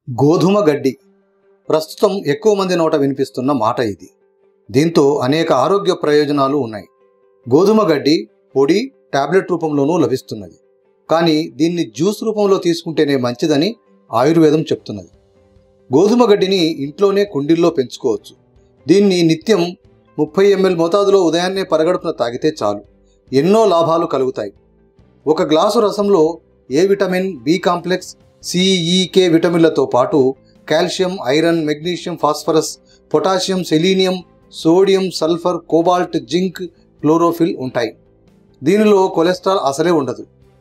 గోధుమ గడ్డి ప్రస్తుతం ఎక్కువ మంది నోట వినిపిస్తున్న మాట ఇది దీంతో అనేక ఆరోగ్య ప్రయోజనాలు ఉన్నాయి గోధుమ గడ్డి పొడి టాబ్లెట్ రూపంలోనూ లభిస్తున్నది కానీ దీన్ని జ్యూస్ రూపంలో తీసుకుంటేనే మంచిదని ఆయుర్వేదం చెప్తున్నది గోధుమ గడ్డిని ఇంట్లోనే కుండీల్లో పెంచుకోవచ్చు దీన్ని నిత్యం ముప్పై ఎంఎల్ మోతాదులో ఉదయాన్నే పరగడుపున తాగితే చాలు ఎన్నో లాభాలు కలుగుతాయి ఒక గ్లాసు రసంలో A vitamin B complex C E K విటమిన్లతో పాటు calcium iron magnesium phosphorus potassium selenium sodium sulphur cobalt zinc chlorophyll ఉంటాయి దీనిలో కొలెస్ట్రాల్ అసలే ఉండదు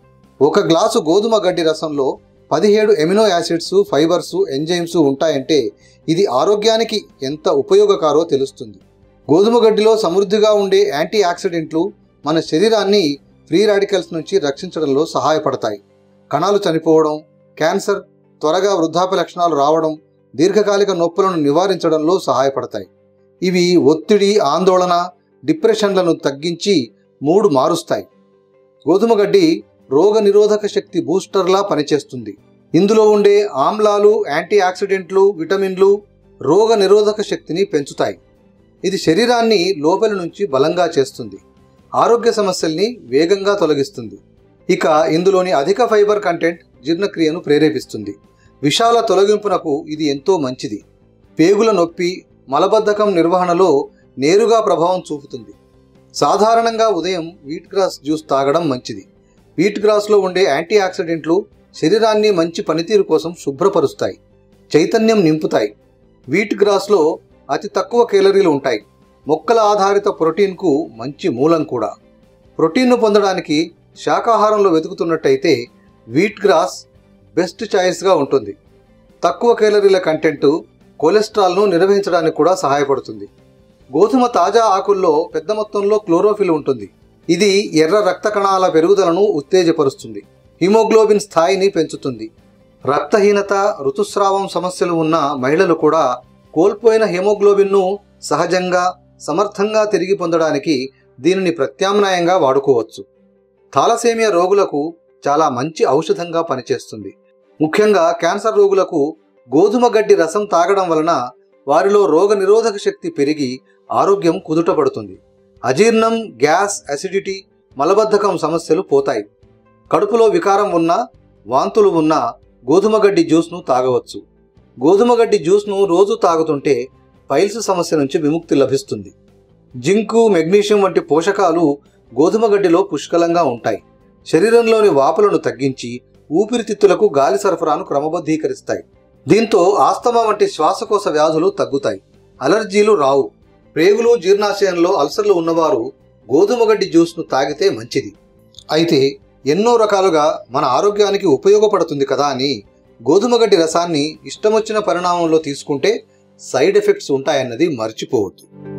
ఒక గ్లాసు గోధుమ గడ్డి రసంలో పదిహేడు ఎమినో యాసిడ్స్ ఫైబర్స్ ఎంజైమ్స్ ఉంటాయంటే ఇది ఆరోగ్యానికి ఎంత ఉపయోగకారో తెలుస్తుంది గోధుమ గడ్డిలో సమృద్ధిగా ఉండే యాంటీ ఆక్సిడెంట్లు మన శరీరాన్ని ఫ్రీ రాడికల్స్ నుంచి రక్షించడంలో సహాయపడతాయి కణాలు చనిపోవడం క్యాన్సర్ త్వరగా వృద్ధాప్య లక్షణాలు రావడం దీర్ఘకాలిక నొప్పులను నివారించడంలో సహాయపడతాయి ఇవి ఒత్తిడి ఆందోళన డిప్రెషన్లను తగ్గించి మూడు మారుస్తాయి గోధుమ గడ్డి రోగ నిరోధక శక్తి బూస్టర్లా పనిచేస్తుంది ఇందులో ఉండే ఆమ్లాలు యాంటీ ఆక్సిడెంట్లు విటమిన్లు రోగ నిరోధక శక్తిని పెంచుతాయి ఇది శరీరాన్ని లోపలి నుంచి బలంగా చేస్తుంది ఆరోగ్య సమస్యల్ని వేగంగా తొలగిస్తుంది ఇక ఇందులోని అధిక ఫైబర్ కంటెంట్ జీర్ణక్రియను ప్రేరేపిస్తుంది విషాల తొలగింపునకు ఇది ఎంతో మంచిది పేగుల నొప్పి మలబద్ధకం నిర్వహణలో నేరుగా ప్రభావం చూపుతుంది సాధారణంగా ఉదయం వీట్ గ్రాస్ జ్యూస్ తాగడం మంచిది వీట్ గ్రాస్లో ఉండే యాంటీ ఆక్సిడెంట్లు శరీరాన్ని మంచి పనితీరు కోసం శుభ్రపరుస్తాయి చైతన్యం నింపుతాయి వీట్ గ్రాస్లో అతి తక్కువ కేలరీలు ఉంటాయి మొక్కల ఆధారిత ప్రోటీన్కు మంచి మూలం కూడా ప్రోటీన్ను పొందడానికి శాకాహారంలో వెతుకుతున్నట్టయితే వీట్ గ్రాస్ బెస్ట్ చాయిస్గా ఉంటుంది తక్కువ కేలరీల కంటెంట్ కొలెస్ట్రాల్ను నిర్వహించడానికి కూడా సహాయపడుతుంది గోధుమ తాజా ఆకుల్లో పెద్ద మొత్తంలో క్లోరోఫిల్ ఉంటుంది ఇది ఎర్ర రక్త కణాల పెరుగుదలను ఉత్తేజపరుస్తుంది హిమోగ్లోబిన్ స్థాయిని పెంచుతుంది రక్తహీనత ఋతుస్రావం సమస్యలు ఉన్న మహిళలు కూడా కోల్పోయిన హిమోగ్లోబిన్ను సహజంగా సమర్థంగా తిరిగి పొందడానికి దీనిని ప్రత్యామ్నాయంగా వాడుకోవచ్చు థాలసేమియా రోగులకు చాలా మంచి ఔషధంగా పనిచేస్తుంది ముఖ్యంగా క్యాన్సర్ రోగులకు గోధుమ గడ్డి రసం తాగడం వలన వారిలో రోగ నిరోధక శక్తి పెరిగి ఆరోగ్యం కుదుటపడుతుంది అజీర్ణం గ్యాస్ అసిడిటీ మలబద్ధకం సమస్యలు పోతాయి కడుపులో వికారం ఉన్నా వాంతులు ఉన్నా గోధుమ గడ్డి జ్యూస్ను తాగవచ్చు గోధుమ గడ్డి జ్యూస్ను రోజు తాగుతుంటే పైల్స్ సమస్య నుంచి విముక్తి లభిస్తుంది జింకు మెగ్నీషియం వంటి పోషకాలు గోధుమ గడ్డిలో పుష్కలంగా ఉంటాయి శరీరంలోని వాపులను తగ్గించి ఊపిరితిత్తులకు గాలి సరఫరాను క్రమబద్ధీకరిస్తాయి దీంతో ఆస్తమా వంటి శ్వాసకోశ వ్యాధులు తగ్గుతాయి అలర్జీలు రావు ప్రేగులు జీర్ణాశయంలో అల్సర్లు ఉన్నవారు గోధుమ గడ్డి జ్యూస్ను తాగితే మంచిది అయితే ఎన్నో రకాలుగా మన ఆరోగ్యానికి ఉపయోగపడుతుంది కదా అని గోధుమ గడ్డి రసాన్ని ఇష్టమొచ్చిన పరిణామంలో తీసుకుంటే సైడ్ ఎఫెక్ట్స్ ఉంటాయన్నది మర్చిపోవద్దు